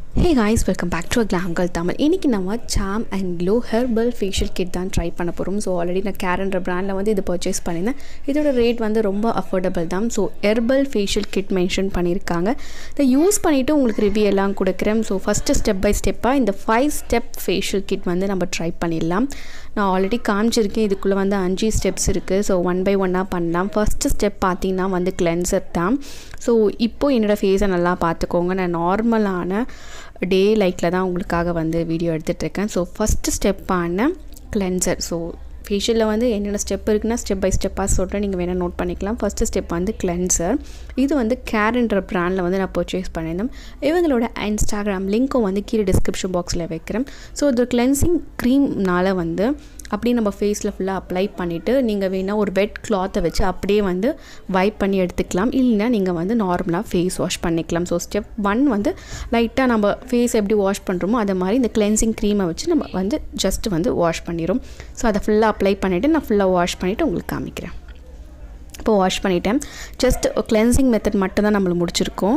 hey guys welcome back to கிளாம்கல் தமிழ் இன்றைக்கி நம்ம Sam and Glow herbal facial kit தான் ட்ரை பண்ண போகிறோம் ஸோ ஆல்ரெடி நான் கேரன்ற பிராண்டில் வந்து இது பர்ச்சேஸ் பண்ணியிருந்தேன் இதோட ரேட் வந்து ரொம்ப அஃபோர்டபுள் தான் so herbal facial kit mention பண்ணியிருக்காங்க இதை யூஸ் பண்ணிவிட்டு உங்களுக்கு ரிவ்யூ எல்லாம் கொடுக்குறேன் ஸோ ஃபஸ்ட்டு ஸ்டெப் பை ஸ்டெப்பாக இந்த ஃபைவ் ஸ்டெப் ஃபேஷியல் கிட் வந்து நம்ம ட்ரை பண்ணிடலாம் நான் ஆல்ரெடி காமிச்சிருக்கேன் இதுக்குள்ளே வந்து அஞ்சு ஸ்டெப்ஸ் இருக்குது ஸோ ஒன் பை ஒன்னாக பண்ணலாம் ஃபஸ்ட்டு ஸ்டெப் பார்த்தீங்கன்னா வந்து கிளென்சர் தான் ஸோ இப்போது என்னோடய ஃபேஸை நல்லா பார்த்துக்கோங்க நான் நார்மலான டே லைட்டில் தான் உங்களுக்காக வந்து வீடியோ எடுத்துகிட்ருக்கேன் ஸோ ஃபஸ்ட்டு ஸ்டெப்பான கிளென்சர் ஸோ ஃபேஷியலில் வந்து என்னென்ன ஸ்டெப் இருக்குன்னா ஸ்டெப் பை ஸ்டெப்பாக சொல்கிறேன் நீங்கள் வேணால் நோட் பண்ணிக்கலாம் ஃபஸ்ட்டு ஸ்டெப் வந்து கிளென்சர் இது வந்து கேர்ன்ற ப்ராண்டில் வந்து நான் பர்ச்சேஸ் பண்ணியிருந்தேன் இவங்களோட இன்ஸ்டாகிராம் லிங்க்கும் வந்து கீழே டிஸ்கிரிப்ஷன் பாக்ஸில் வைக்கிறேன் ஸோ இது கிளென்சிங் க்ரீம்னால் வந்து அப்படியே நம்ம ஃபேஸில் ஃபுல்லாக அப்ளை பண்ணிவிட்டு நீங்கள் வேணால் ஒரு வெட் கிளாத்தை வச்சு அப்படியே வந்து வைப் பண்ணி எடுத்துக்கலாம் இல்லைன்னா நீங்கள் வந்து நார்மலாக ஃபேஸ் வாஷ் பண்ணிக்கலாம் ஸோ ஸ்டெப் ஒன் வந்து லைட்டாக நம்ம ஃபேஸ் எப்படி வாஷ் பண்ணுறோமோ அதை மாதிரி இந்த கிளென்சிங் க்ரீமை வச்சு நம்ம வந்து ஜஸ்ட் வந்து வாஷ் பண்ணிடும் ஸோ அதை ஃபுல்லாக அப்ளை பண்ணிவிட்டு நான் ஃபுல்லாக வாஷ் பண்ணிவிட்டு உங்களுக்கு காமிக்கிறேன் இப்போ வாஷ் பண்ணிட்டேன் ஜஸ்ட் கிளென்சிங் மெத்தட் மட்டும் தான் நம்மளுக்கு முடிச்சிருக்கோம்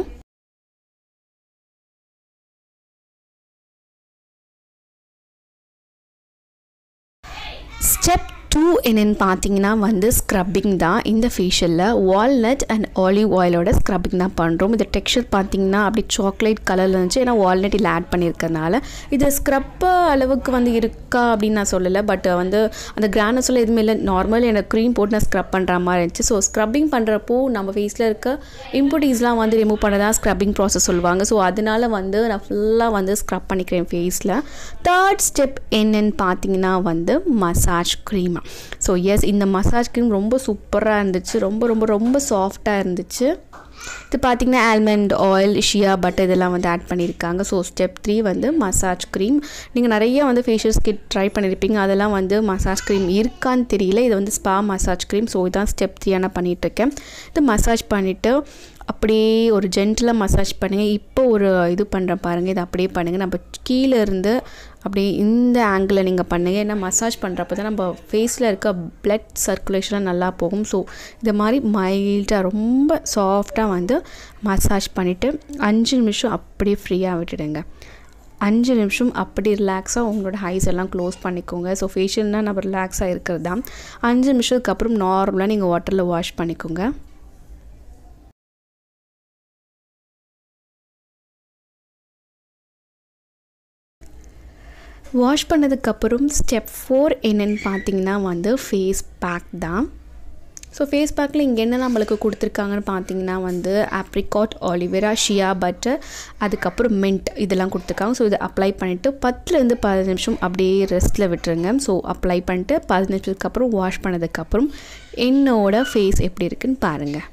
ஸ்டெப் டூ என்னென்னு பார்த்தீங்கன்னா வந்து ஸ்க்ரப்பிங் தான் இந்த ஃபேஷியலில் வால்நட் அண்ட் ஆலிவ் ஆயிலோட ஸ்க்ரப்பிங் தான் பண்ணுறோம் இது டெக்ஸ்சர் பார்த்தீங்கன்னா அப்படி சாக்லேட் கலரில் இருந்துச்சு ஏன்னா வால்நட் இதில் ஆட் பண்ணியிருக்கறனால இது ஸ்க்ரப் அளவுக்கு வந்து இருக்கா அப்படின்னு நான் சொல்லலை பட் வந்து அந்த கிரானஸில் எதுவுமே இல்லை நார்மல் எனக்கு க்ரீம் போட்டு நான் ஸ்க்ரப் பண்ணுற மாதிரி இருந்துச்சு ஸோ ஸ்க்ரப்பிங் பண்ணுறப்போ நம்ம ஃபேஸில் இருக்க இம்ப்யூரிட்டிஸ்லாம் வந்து ரிமூவ் பண்ண தான் ஸ்க்ரப்பிங் ப்ராசஸ் சொல்லுவாங்க ஸோ அதனால வந்து நான் ஃபுல்லாக வந்து ஸ்க்ரப் பண்ணிக்கிறேன் ஃபேஸில் தேர்ட் ஸ்டெப் என்னன்னு பார்த்தீங்கன்னா வந்து மசாஜ் க்ரீம் ஸோ எஸ் இந்த மசாஜ் க்ரீம் ரொம்ப சூப்பராக இருந்துச்சு ரொம்ப ரொம்ப ரொம்ப சாஃப்டாக இருந்துச்சு இது பார்த்திங்கன்னா ஆல்மண்ட் ஆயில் ஷியா பட்டர் இதெல்லாம் வந்து ஆட் பண்ணியிருக்காங்க ஸோ ஸ்டெப் த்ரீ வந்து மசாஜ் க்ரீம் நீங்கள் நிறைய வந்து ஃபேஷியல் கிட் ட்ரை பண்ணியிருப்பீங்க அதெல்லாம் வந்து மசாஜ் க்ரீம் இருக்கான்னு தெரியல இது வந்து ஸ்பா மசாஜ் க்ரீம் ஸோ இதான் ஸ்டெப் த்ரீ நான் பண்ணிகிட்ருக்கேன் இது மசாஜ் பண்ணிவிட்டு அப்படியே ஒரு ஜென்டிலாக மசாஜ் பண்ணுங்கள் இப்போ ஒரு இது பண்ணுறேன் பாருங்கள் இது அப்படியே பண்ணுங்கள் நம்ம கீழே இருந்து அப்படியே இந்த ஆங்கிளில் நீங்கள் பண்ணுங்கள் ஏன்னா மசாஜ் பண்ணுறப்ப தான் நம்ம ஃபேஸில் இருக்க பிளட் சர்க்குலேஷன்லாம் நல்லா போகும் ஸோ இது மாதிரி மைல்டாக ரொம்ப சாஃப்டாக வந்து மசாஜ் பண்ணிவிட்டு அஞ்சு நிமிஷம் அப்படியே ஃப்ரீயாக விட்டுடுங்க அஞ்சு நிமிஷம் அப்படி ரிலாக்ஸாக உங்களோட ஹைஸ் எல்லாம் க்ளோஸ் பண்ணிக்கோங்க ஸோ ஃபேஷியல்னால் நம்ம ரிலாக்ஸாக இருக்கிறது தான் அஞ்சு நிமிஷத்துக்கு அப்புறம் நார்மலாக நீங்கள் வாட்டரில் வாஷ் பண்ணிக்கோங்க வாஷ் பண்ணதுக்கப்புறம் ஸ்டெப் ஃபோர் என்னென்னு பார்த்தீங்கன்னா வந்து ஃபேஸ் பேக் தான் ஸோ ஃபேஸ் பேக்கில் இங்கே என்ன நம்மளுக்கு கொடுத்துருக்காங்கன்னு பார்த்தீங்கன்னா வந்து ஆப்ரிகாட் ஆலிவேரா ஷியா பட்டர் அதுக்கப்புறம் மின்ட் இதெல்லாம் கொடுத்துருக்காங்க ஸோ இதை அப்ளை பண்ணிவிட்டு பத்துலேருந்து பதினஞ்சு நிமிஷம் அப்படியே ரெஸ்ட்டில் விட்டுருங்க ஸோ அப்ளை பண்ணிட்டு பதினஞ்சு நிமிஷத்துக்கு அப்புறம் வாஷ் பண்ணதுக்கப்புறம் என்னோடய ஃபேஸ் எப்படி இருக்குன்னு பாருங்கள்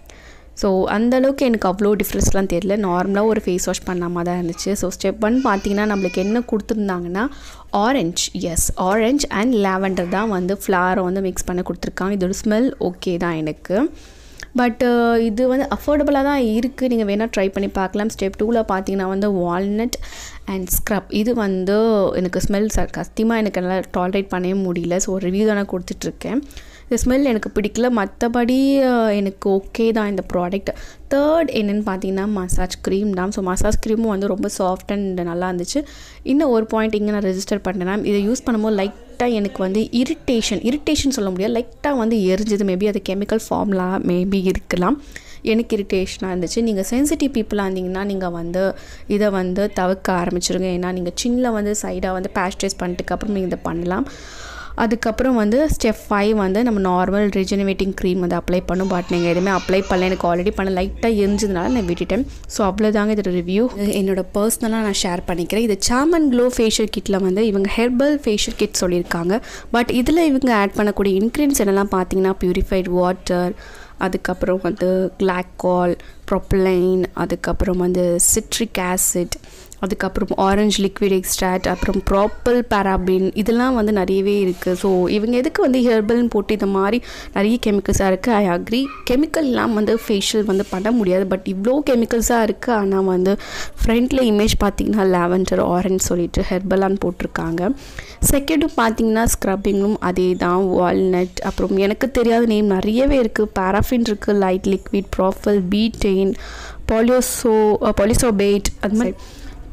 ஸோ அந்தளவுக்கு எனக்கு அவ்வளோ டிஃப்ரென்ஸ்லாம் தெரியல நார்மலாக ஒரு ஃபேஸ் வாஷ் பண்ணாமல் தான் இருந்துச்சு ஸோ ஸ்டெப் ஒன் பார்த்தீங்கன்னா நம்மளுக்கு என்ன கொடுத்துருந்தாங்கன்னா orange yes orange and lavender தான் வந்து ஃப்ளாரை வந்து மிக்ஸ் பண்ணி கொடுத்துருக்காங்க இதோட ஸ்மெல் ஓகே தான் எனக்கு பட்டு இது வந்து அஃபோர்டபுளாக தான் இருக்குது நீங்கள் வேணால் ட்ரை பண்ணி பார்க்கலாம் ஸ்டெப் டூவில் பார்த்தீங்கன்னா வந்து வால்நட் அண்ட் ஸ்க்ரப் இது வந்து எனக்கு ஸ்மெல் சார் கஸ்தியமாக எனக்கு நல்லா டாலரேட் பண்ணவே முடியல ஸோ ரிவ்யூ தானே கொடுத்துட்ருக்கேன் இந்த ஸ்மெல் எனக்கு பிடிக்கல மற்றபடி எனக்கு ஓகே தான் இந்த ப்ராடக்ட் தேர்ட் என்னென்னு பார்த்தீங்கன்னா மசாஜ் க்ரீம் தான் ஸோ மசாஜ் க்ரீமும் வந்து ரொம்ப சாஃப்ட் அண்ட் நல்லா இருந்துச்சு இன்னும் ஒரு பாயிண்ட் இங்கே நான் ரெஜிஸ்டர் பண்ணேன்னா இதை யூஸ் பண்ணும்போது லைட்டாக எனக்கு வந்து இரிட்டேஷன் இரிட்டேஷன் சொல்ல முடியாது லைட்டாக வந்து எரிஞ்சது மேபி அது கெமிக்கல் ஃபார்ம்லாம் மேபி இருக்கலாம் எனக்கு இரிட்டேஷனாக இருந்துச்சு நீங்கள் சென்சிட்டிவ் பீப்புளாக இருந்தீங்கன்னா நீங்கள் வந்து இதை வந்து தவிர்க்க ஆரம்பிச்சிருங்க ஏன்னா நீங்கள் சின்ன வந்து சைடாக வந்து பேஸ்டரைஸ் பண்ணிட்டுக்கு அப்புறம் நீங்கள் இதை பண்ணலாம் அதுக்கப்புறம் வந்து ஸ்டெப் ஃபைவ் வந்து நம்ம நார்மல் ரிஜெனவேட்டிங் க்ரீம் வந்து அப்ளை பண்ணும் பட் நீங்கள் எதுவுமே அப்ளை பண்ணல எனக்கு ஆல்ரெடி பண்ண லைட்டாக எரிஞ்சதுனால நான் விட்டுட்டேன் ஸோ அவ்வளோதாங்க இதோட ரிவ்யூ என்னோட பர்சனலாக நான் ஷேர் பண்ணிக்கிறேன் இது சாமன் க்ளோ ஃபேஷியல் கிட்டில் வந்து இவங்க ஹெர்பல் ஃபேஷியல் கிட் சொல்லியிருக்காங்க பட் இதில் இவங்க ஆட் பண்ணக்கூடிய இன்க்ரீடியன்ஸ் என்னெல்லாம் பார்த்தீங்கன்னா ப்யூரிஃபைட் வாட்டர் அதுக்கப்புறம் வந்து கிளாக்கால் ப்ரொப்ளைன் அதுக்கப்புறம் வந்து சிட்ரிக் ஆசிட் அதுக்கப்புறம் ஆரஞ்சு லிக்விட் எக்ஸ்ட்ராக்ட் அப்புறம் ப்ராப்பல் பேராபின் இதெல்லாம் வந்து நிறையவே இருக்குது ஸோ இவங்க எதுக்கு வந்து ஹெர்பல்னு போட்டு இந்த மாதிரி நிறைய கெமிக்கல்ஸாக இருக்குது ஐ அக்ரி கெமிக்கல் இல்லாமல் வந்து ஃபேஷியல் வந்து பண்ண முடியாது பட் இவ்வளோ கெமிக்கல்ஸாக இருக்குது ஆனால் வந்து ஃப்ரண்ட்டில் இமேஜ் பார்த்தீங்கன்னா லாவெண்டர் ஆரஞ்சு சொல்லிட்டு ஹெர்பலான்னு போட்டிருக்காங்க செகண்டும் பார்த்தீங்கன்னா ஸ்க்ரப்பிங்கும் அதே தான் வால்நட் அப்புறம் எனக்கு தெரியாத நேம் நிறையவே இருக்குது பேராஃபின் இருக்குது லைட் லிக்விட் ப்ராஃபல் பீட்டெயின் பாலியோசோ பாலிசோபேட் அது மாதிரி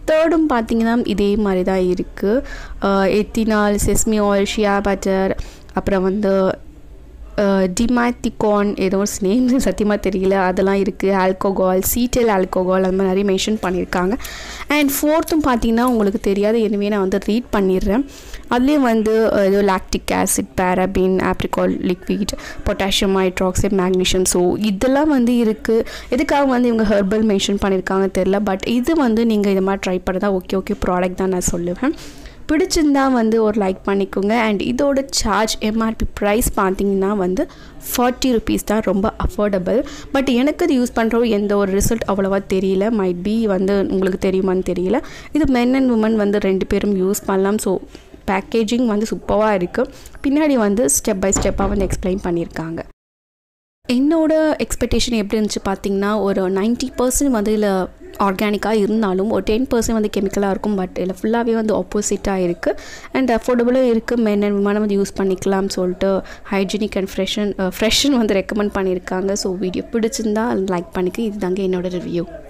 தேர்டும் பார்த்தீங்கன்னா இதே மாதிரி தான் இருக்குது ethanol sesame oil shea butter அப்புறம் வந்து டிமாத்திகான் ஏதோ ஒரு நேம் சத்தியமாக தெரியல அதெல்லாம் இருக்குது ஆல்கோகால் சீட்டல் ஆல்கோகால் அந்த மாதிரி நிறைய மென்ஷன் பண்ணியிருக்காங்க அண்ட் ஃபோர்த்தும் பார்த்தீங்கன்னா உங்களுக்கு தெரியாது எனவே நான் வந்து ரீட் பண்ணிடுறேன் அதுலேயும் வந்து ஏதோ lactic acid paraben apricot liquid potassium hydroxide magnesium so இதெல்லாம் வந்து இருக்குது எதுக்காக வந்து இவங்க ஹெர்பல் மென்ஷன் பண்ணியிருக்காங்க தெரில பட் இது வந்து நீங்கள் இது மாதிரி ட்ரை பண்ணதா ஓகே ஓகே ப்ராடக்ட் தான் நான் சொல்லுவேன் பிடிச்சிருந்தா வந்து ஒரு லைக் பண்ணிக்கோங்க அண்ட் இதோட சார்ஜ் எம்ஆர்பி ப்ரைஸ் பார்த்தீங்கன்னா வந்து ஃபார்ட்டி ருபீஸ் தான் ரொம்ப அஃபோர்டபுள் பட் எனக்கு இது யூஸ் பண்ணுற எந்த ஒரு ரிசல்ட் அவ்வளோவா தெரியல மைட் பி வந்து உங்களுக்கு தெரியுமான்னு தெரியல இது மென் அண்ட் உமன் வந்து ரெண்டு பேரும் யூஸ் பண்ணலாம் ஸோ பேக்கேஜிங் வந்து சூப்பராக இருக்குது பின்னாடி வந்து ஸ்டெப் பை ஸ்டெப்பாக வந்து எக்ஸ்பிளைன் பண்ணியிருக்காங்க என்னோட எக்ஸ்பெக்டேஷன் எப்படி இருந்துச்சு பார்த்தீங்கன்னா ஒரு நைன்ட்டி பர்சன்ட் வந்து இதில் ஆர்கானிக்காக இருந்தாலும் ஒரு டென் பர்சன்ட் வந்து கெமிக்கலாக இருக்கும் பட் இதில் ஃபுல்லாகவே வந்து ஆப்போசிட்டாக இருக்குது அண்ட் அஃபோர்டபுளாக இருக்குது மென் அண்ட் விமானம் வந்து யூஸ் பண்ணிக்கலாம்னு சொல்லிட்டு ஹைஜீனிக் அண்ட் ஃப்ரெஷன் ஃப்ரெஷ்ஷன் வந்து ரெக்கமெண்ட் பண்ணியிருக்காங்க ஸோ வீடியோ பிடிச்சிருந்தா லைக் பண்ணிக்க இதுதாங்க என்னோட ரிவ்யூ